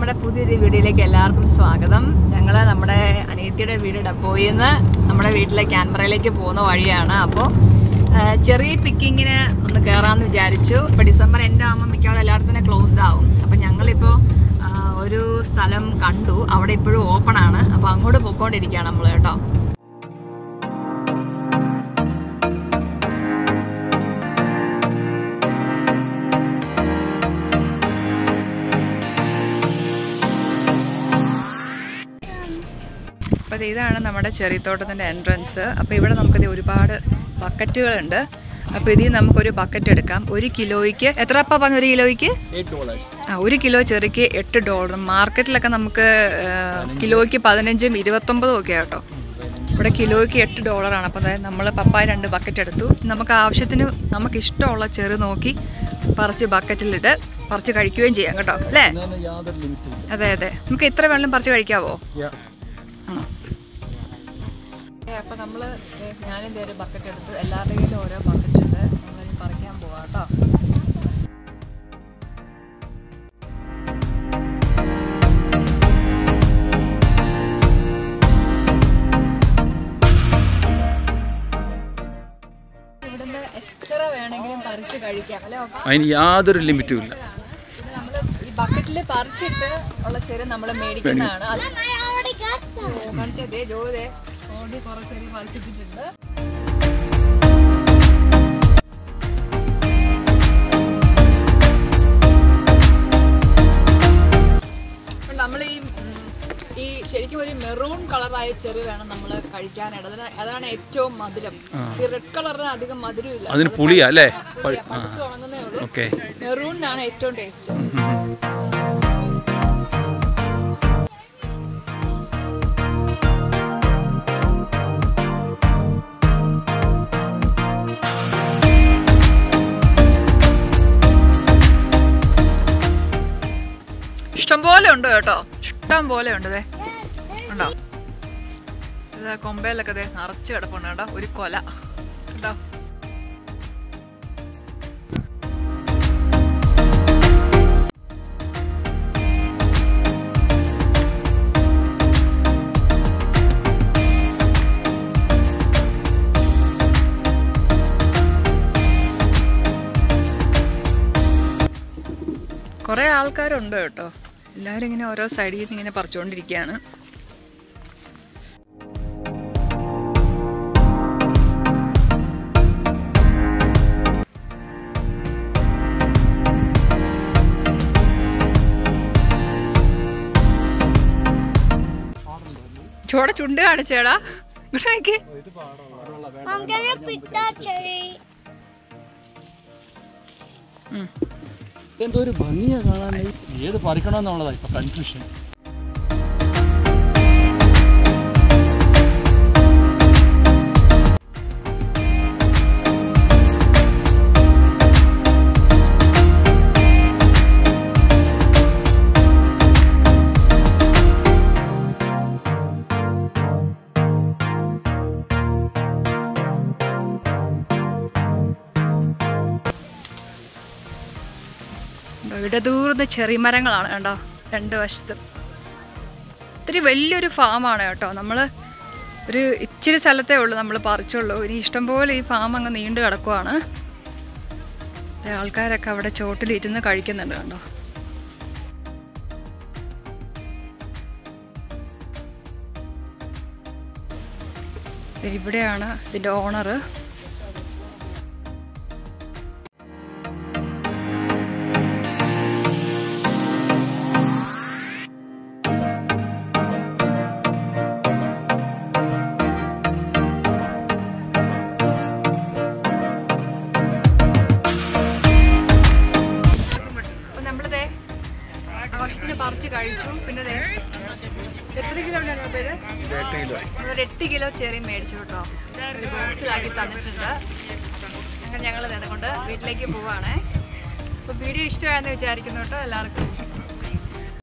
നമ്മുടെ പുതിയൊരു വീഡിയോയിലേക്ക് എല്ലാവർക്കും സ്വാഗതം ഞങ്ങൾ നമ്മുടെ അനിയത്തിയുടെ വീട് ഡപ്പോയിൽ നിന്ന് നമ്മുടെ വീട്ടിലെ ക്യാൻബറയിലേക്ക് പോകുന്ന വഴിയാണ് അപ്പോൾ ചെറിയ പിക്കിങ്ങിന് ഒന്ന് കയറാമെന്ന് വിചാരിച്ചു ഇപ്പോൾ ഡിസംബർ എൻ്റെ ആകുമ്പോൾ മിക്കവാറും എല്ലായിടത്തും തന്നെ ക്ലോസ്ഡ് ആവും അപ്പോൾ ഞങ്ങളിപ്പോൾ ആ, ഒരു സ്ഥലം കണ്ടു അവിടെ ഇപ്പോഴും ഓപ്പൺ ആണ് അപ്പോൾ അങ്ങോട്ട് പോയിക്കൊണ്ടിരിക്കുകയാണ് നമ്മൾ കേട്ടോ അപ്പോൾ ഇതാണ് നമ്മുടെ ചെറിത്തോട്ടത്തിൻ്റെ എൻട്രൻസ് അപ്പോൾ ഇവിടെ നമുക്കിത് ഒരുപാട് ബക്കറ്റുകളുണ്ട് അപ്പോൾ ഇതിൽ നമുക്കൊരു ബക്കറ്റ് എടുക്കാം ഒരു കിലോയ്ക്ക് എത്ര അപ്പ പറഞ്ഞു ഒരു കിലോയ്ക്ക് എയ്റ്റ് ഡോളേഴ്സ് ആ ഒരു കിലോ ചെറിക്ക് എട്ട് ഡോളർ മാർക്കറ്റിലൊക്കെ നമുക്ക് ആ, കിലോയ്ക്ക് പതിനഞ്ചും ഇരുപത്തൊമ്പതും ഒക്കെ കേട്ടോ ഇവിടെ കിലോയ്ക്ക് എട്ട് ഡോളറാണ് അപ്പോൾ അതായത് നമ്മൾ പപ്പായ രണ്ട് ബക്കറ്റ് എടുത്തു നമുക്ക് ആവശ്യത്തിന് നമുക്ക് ഇഷ്ടമുള്ള ചെറു നോക്കി പറിച്ച് ബക്കറ്റിലിട്ട് പറിച്ച് കഴിക്കുകയും ചെയ്യാം കേട്ടോ അല്ലേ ഇതിന് യാതൊരു ലിമിറ്റും ഇല്ല അതെ അതെ നമുക്ക് ഇത്ര വെള്ളം പറിച്ച് കഴിക്കാവോ Yeah. ആണോ അപ്പോൾ നമ്മൾ ഞാനും ഇതേ ഒരു ബക്കറ്റ് എടുത്തു എല്ലാവരുടെ കയ്യിലും ഓരോ ബക്കറ്റ് ഉണ്ട് നമ്മളിനി പറിക്കാൻ പോവാം കേട്ടോ ഇവിടുന്ന് എത്ര വേണമെങ്കിലും പറിച്ച് കഴിക്കാം അല്ലേ പപ്പ? അതിന് യാതൊരു ലിമിറ്റും ഇല്ല ഇത് നമ്മൾ ഈ ബക്കറ്റിൽ പറിച്ചിട്ട് ഉള്ള ചെറി നമ്മൾ മേടിക്കുന്നതാണ് അത് കാണിച്ചതേ ജോതേ ഓടി കുറച്ച് ചെറിയ പറിച്ചിട്ടിട്ടുണ്ട് നമ്മൾ ഈ ഉം, ഈ ശരിക്കും ഒരു മെറൂൺ കളറായ ചെറി വേണം നമ്മൾ കഴിക്കാനായിട്ട് അതിന് അതാണ് ഏറ്റവും മധുരം ഈ റെഡ് കളറിന് അധികം മധുരം ഇല്ല അതിന് പുളിയാ അല്ലേ പഴുത്ത് ഉണങ്ങുന്നേ ഉള്ളൂ ഓക്കെ മെറൂണിനാണ് ഏറ്റവും ടേസ്റ്റ് ഇഷ്ടം പോലെ ഉണ്ട് കേട്ടോ ഇഷ്ടം പോലെ ഉണ്ട് ദേ ഉണ്ടോ ഇത് കൊമ്പയിലൊക്കെ ദേ നിറച്ച് കിടപ്പുണ്ട് കേട്ടോ ഒരു കൊല കേട്ടോ കുറേ ആൾക്കാരുണ്ട് കേട്ടോ എല്ലാവരും ഇങ്ങനെ ഓരോ സൈഡിൽ നിന്ന് ഇങ്ങനെ പറിച്ചുകൊണ്ടിരിക്കുകയാണ് ചോടെ ചുണ്ട് കാണിച്ചേടാ ഇങ്ങോട്ട് നോക്കി I'm gonna pick that cherry. എന്തോ ഒരു ഭംഗിയാ കാണാൻ ഏത് പറിക്കണമെന്നുള്ളതാ ഇപ്പൊ കൺഫ്യൂഷൻ ഇടതൂർന്ന ചെറിമരങ്ങളാണ് കേട്ടോ രണ്ട് വശത്തും ഇത്തിരി വലിയൊരു ഫാമാണ് കേട്ടോ നമ്മൾ ഒരു ഇച്ചിരി സ്ഥലത്തേ ഉള്ളൂ നമ്മൾ പറിച്ചുള്ളൂ ഇനി ഇഷ്ടംപോലെ ഈ ഫാം അങ്ങ് നീണ്ടു കിടക്കുവാണ് ദേ ആൾക്കാരൊക്കെ അവിടെ ചോട്ടിലിരുന്ന് കഴിക്കുന്നുണ്ട് കണ്ടോ ദേ ഇവിടെയാണ് ഇതിൻ്റെ ഓണർ അപ്പൊ നമ്മളിതേ ആവശ്യത്തിന് പറിച്ച് കഴിച്ചു പിന്നെ ദേ എത്ര കിലോ ഉണ്ടായിരുന്നു അപ്പൊ ഇത് നമ്മളൊരു എട്ട് കിലോ ചെറിയ മേടിച്ചു കേട്ടോ ഒരു ബോക്സിലാക്കി തന്നിട്ടുണ്ട് അങ്ങനെ ഞങ്ങൾ കൊണ്ട് വീട്ടിലേക്ക് പോവാണേ അപ്പോൾ വീഡിയോ ഇഷ്ടമായെന്ന് വിചാരിക്കുന്നു കേട്ടോ എല്ലാവർക്കും